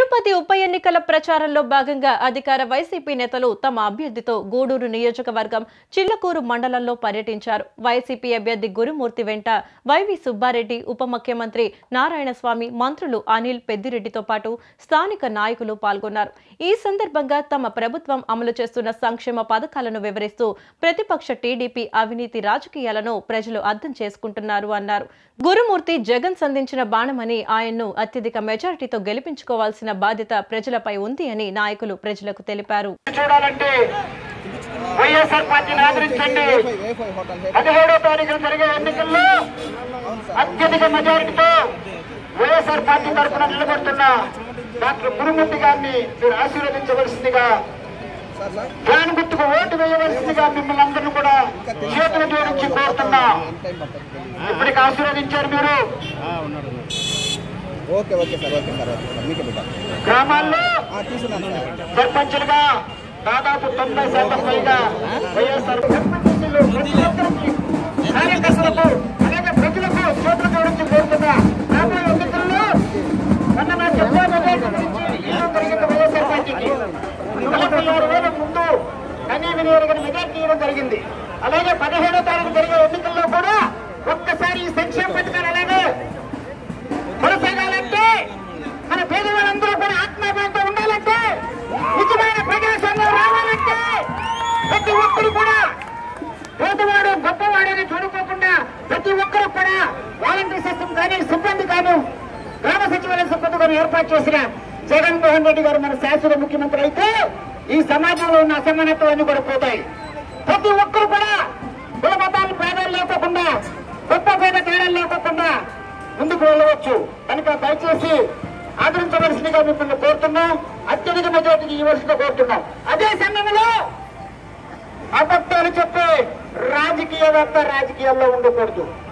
తిరుపతి ఉప ఎన్నికల ప్రచారంలో భాగంగా అధికార వైసీపీ నేతలు తమ అభ్యర్థితో గూడూరు నియోజకవర్గం చిల్లకూరు మండలంలో పర్యటించారు వైసీపీ అభ్యర్థి గురుమూర్తి వెంట వైవి సుబ్బారెడ్డి ఉప ముఖ్యమంత్రి నారాయణస్వామి మంత్రులు అనిల్ పెద్దిరెడ్డితో పాటు స్థానిక నాయకులు పాల్గొన్నారు ఈ సందర్భంగా తమ ప్రభుత్వం అమలు చేస్తున్న సంక్షేమ పథకాలను వివరిస్తూ ప్రతిపక్ష టీడీపీ అవినీతి రాజకీయాలను ప్రజలు అర్థం చేసుకుంటున్నారు అన్నారు గురుమూర్తి జగన్ సంధించిన బాణమని ఆయన్ను అత్యధిక మెజారిటీతో గెలిపించుకోవాల్సిన బాధ్యత ప్రజలపై ఉంది అని నాయకులు ప్రజలకు తెలిపారు చూడాలంటే వైఎస్ఆర్ పార్టీని ఆదరించండి పదిహేడో తారీఖున జరిగే ఎన్నికల్లో అత్యధిక మెజారిటీతో వైఎస్ఆర్ పార్టీ తరఫున నిలబడుతున్న డాక్టర్ గురుమూర్తి గారిని మీరు ఆశీర్వదించవలసిందిగా ఫ్యాన్ గుర్తుకు ఓటు వేయవలసిందిగా మిమ్మల్ని అందరినీ కూడా చేతులు జోడించి కోరుతున్నా ఇప్పటికి ఆశీర్వదించారు మీరు okay okay sir okay sir okay sir మీకే బిడ్డ గ్రామాల్లో తీసుకున్నాను సార్ సర్పంచులుగా దాదాపు తొంభై శాతం పైగా వైఎస్ఆర్ సర్పంచులు ప్రతి ఒక్కరికి కార్యకర్తలకు అలాగే ప్రజలకు చేతులు జోడించి కోరుతున్నా రాబోయే ఎన్నికల్లో మొన్న నా చెప్పా మెజార్టీ గురించి ఇవ్వడం జరిగింది వైఎస్ఆర్ పార్టీకి నలభై ఆరు వేల ముందు కనీ వినియోగం మెజార్టీ ఇవ్వడం జరిగింది అలాగే పదిహేడో తారీఖు జరిగే ఎన్నికల్లో కూడా ఒక్కసారి ఈ సంక్షేమ పథకాలు అలాగే కొనసాగాలంటే మన పేదవాళ్ళందరూ కూడా ఆత్మాభిమానంతో ఉండాలంటే నిజమైన ప్రజాస్వామ్యం రావాలంటే ప్రతి ఒక్కరు కూడా పేదవాడు గొప్పవాడు అని చూడుకోకుండా ప్రతి ఒక్కరు కూడా వాలంటీర్ సిస్టమ్ కానీ సిబ్బంది కానీ గ్రామ సచివాలయ సిబ్బంది కానీ ఏర్పాటు చేసిన జగన్మోహన్ రెడ్డి గారు మన శాశ్వత ముఖ్యమంత్రి అయితే ఈ సమాజంలో ఉన్న అసమానత్వాన్ని కూడా పోతాయి ప్రతి ఒక్కరు కూడా కుల మతాలు భేదాలు లేకోకుండా గొప్ప పేద తేడాలు లేకోకుండా ముందుకు వెళ్ళవచ్చు కనుక దయచేసి ఆదరించవలసిందిగా మిమ్మల్ని కోరుతున్నాం అత్యధిక మెజార్టీకి ఇవ్వాల్సిందిగా కోరుతున్నాం అదే సమయంలో అబద్ధాలు చెప్పే రాజకీయవేత్త రాజకీయాల్లో ఉండకూడదు